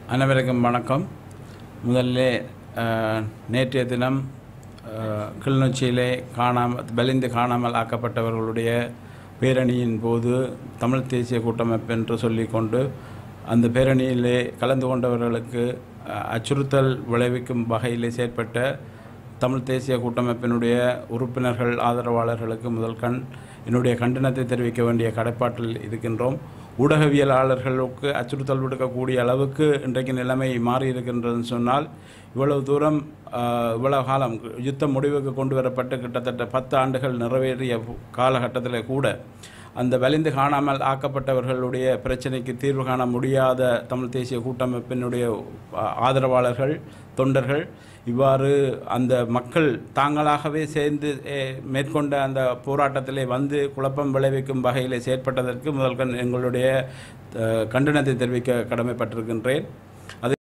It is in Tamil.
அனைவருக்கும் வணக்கம் முதல்ல அஹ், நேற்றைய தினம் அஹ், கிளிநொச்சியிலே காணாமல் வலிந்து காணாமல் ஆக்கப்பட்டவர்களுடைய பேரணியின் போது தமிழ் தேசிய கூட்டமைப்பு என்று சொல்லிக்கொண்டு அந்த பேரணியிலே கலந்து கொண்டவர்களுக்கு அஹ், அச்சுறுத்தல் விளைவிக்கும் வகையிலே செயற்பட்ட தமிழ் தேசிய கூட்டமைப்பினுடைய உறுப்பினர்கள் ஆதரவாளர்களுக்கு முதல் கண் என்னுடைய கண்டனத்தை தெரிவிக்க வேண்டிய கடப்பாட்டில் இருக்கின்றோம் ஊடகவியலாளர்களுக்கு அச்சுறுத்தல் விடுக்கக்கூடிய அளவுக்கு இன்றைக்கு நிலைமை மாறி இருக்கின்றதுன்னு சொன்னால் இவ்வளவு தூரம் ஆஹ், இவ்வளவு காலம் யுத்தம் முடிவுக்கு கொண்டு வரப்பட்டு கிட்டத்தட்ட பத்து ஆண்டுகள் நிறைவேறிய காலகட்டத்தில் கூட அந்த வலிந்து காணாமல் ஆக்கப்பட்டவர்களுடைய பிரச்சனைக்கு தீர்வு காண முடியாத தமிழ் தேசிய கூட்டமைப்பினுடைய ஆ- ஆதரவாளர்கள் தொண்டர்கள் இவ்வாறு அந்த மக்கள் தாங்களாகவே சேர்ந்து எ, மேற்கொண்ட அந்த போராட்டத்திலே வந்து குழப்பம் விளைவிக்கும் வகையில் செயற்பட்டதற்கு முதல் கண் எங்களுடைய அஹ், கண்டனத்தை தெரிவிக்க கடமைப்பட்டிருக்கின்றேன்